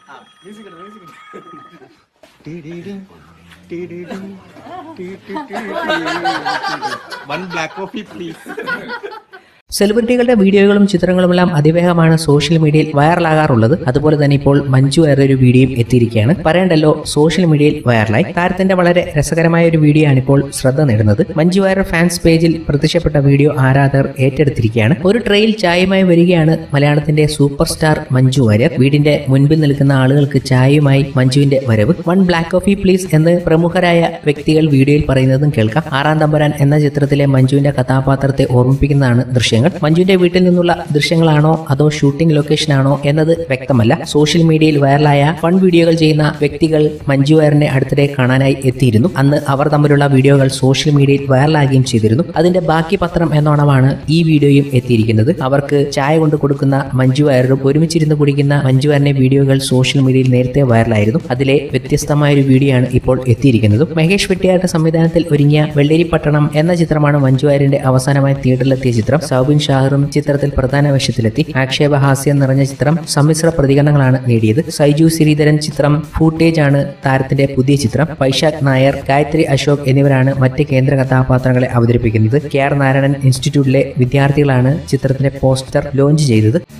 one black coffee please സെലിബ്രിറ്റികളുടെ വീഡിയോകളും ചിത്രങ്ങളുമെല്ലാം അതിവേഗമാണ് സോഷ്യൽ മീഡിയയിൽ വൈറലാകാറുള്ളത് അതുപോലെ തന്നെ ഇപ്പോൾ മഞ്ജു വാര്യർ ഒരു വീഡിയോയും എത്തിയിരിക്കുകയാണ് പറയണ്ടല്ലോ സോഷ്യൽ മീഡിയയിൽ വൈറലായി താരത്തിന്റെ വളരെ രസകരമായ ഒരു വീഡിയോ ആണ് ഇപ്പോൾ ശ്രദ്ധ നേടുന്നത് മഞ്ജു വാര്യർ ഫാൻസ് പേജിൽ പ്രത്യക്ഷപ്പെട്ട വീഡിയോ ആരാധകർ ഏറ്റെടുത്തിരിക്കുകയാണ് ഒരു ട്രെയിൽ ചായയുമായി വരികയാണ് മലയാളത്തിന്റെ സൂപ്പർ സ്റ്റാർ മഞ്ജു വാര്യർ വീടിന്റെ മുൻപിൽ നിൽക്കുന്ന ആളുകൾക്ക് ചായയുമായി മഞ്ജുവിന്റെ വരവ് വൺ ബ്ലാക്ക് കോഫി പ്ലീസ് എന്ന് പ്രമുഖരായ വ്യക്തികൾ വീഡിയോയിൽ പറയുന്നതും കേൾക്കാം ആറാം തമ്പുരാൻ എന്ന ചിത്രത്തിലെ മഞ്ജുവിന്റെ കഥാപാത്രത്തെ ഓർമ്മിപ്പിക്കുന്നതാണ് ദൃശ്യങ്ങൾ മഞ്ജുവിന്റെ വീട്ടിൽ നിന്നുള്ള ദൃശ്യങ്ങളാണോ അതോ ഷൂട്ടിംഗ് ലൊക്കേഷൻ ആണോ എന്നത് വ്യക്തമല്ല സോഷ്യൽ മീഡിയയിൽ വൈറലായ ഫൺ വീഡിയോകൾ ചെയ്യുന്ന വ്യക്തികൾ മഞ്ജു വാര്യറിനെ അടുത്തിടെ കാണാനായി എത്തിയിരുന്നു അന്ന് അവർ തമ്മിലുള്ള വീഡിയോകൾ സോഷ്യൽ മീഡിയയിൽ വൈറലാകുകയും ചെയ്തിരുന്നു അതിന്റെ ബാക്കി പത്രം എന്നോണമാണ് ഈ വീഡിയോയും എത്തിയിരിക്കുന്നത് അവർക്ക് ചായ കൊണ്ട് കൊടുക്കുന്ന മഞ്ജു വാര്യറും ഒരുമിച്ചിരുന്ന് കുടിക്കുന്ന മഞ്ജു വാര്യന്റെ വീഡിയോകൾ സോഷ്യൽ മീഡിയയിൽ നേരത്തെ വൈറലായിരുന്നു അതിലെ വ്യത്യസ്തമായ ഒരു വീഡിയോ ആണ് ഇപ്പോൾ എത്തിയിരിക്കുന്നത് മഹേഷ് വെട്ടിയാരുടെ സംവിധാനത്തിൽ ഒരുങ്ങിയ വെള്ളേരിപ്പട്ടണം എന്ന ചിത്രമാണ് മഞ്ജു വാര്യന്റെ അവസാനമായി തിയേറ്ററിലെത്തിയ ചിത്രം സൗബിൻ ഷാഹറും ചിത്രത്തിൽ പ്രധാന വേഷത്തിലെത്തി ആക്ഷേപഹാസ്യം നിറഞ്ഞ ചിത്രം സമ്മിശ്ര പ്രതികരണങ്ങളാണ് നേടിയത് സൈജു ശ്രീധരൻ ചിത്രം ഫൂട്ടേജ് ആണ് താരത്തിന്റെ പുതിയ ചിത്രം വൈശാഖ് നായർ ഗായത്രി അശോക് എന്നിവരാണ് മറ്റ് കേന്ദ്ര കഥാപാത്രങ്ങളെ അവതരിപ്പിക്കുന്നത് കെ ആർ നാരായണൻ ഇൻസ്റ്റിറ്റ്യൂട്ടിലെ വിദ്യാർത്ഥികളാണ് ചിത്രത്തിന്റെ പോസ്റ്റർ ലോഞ്ച് ചെയ്തത്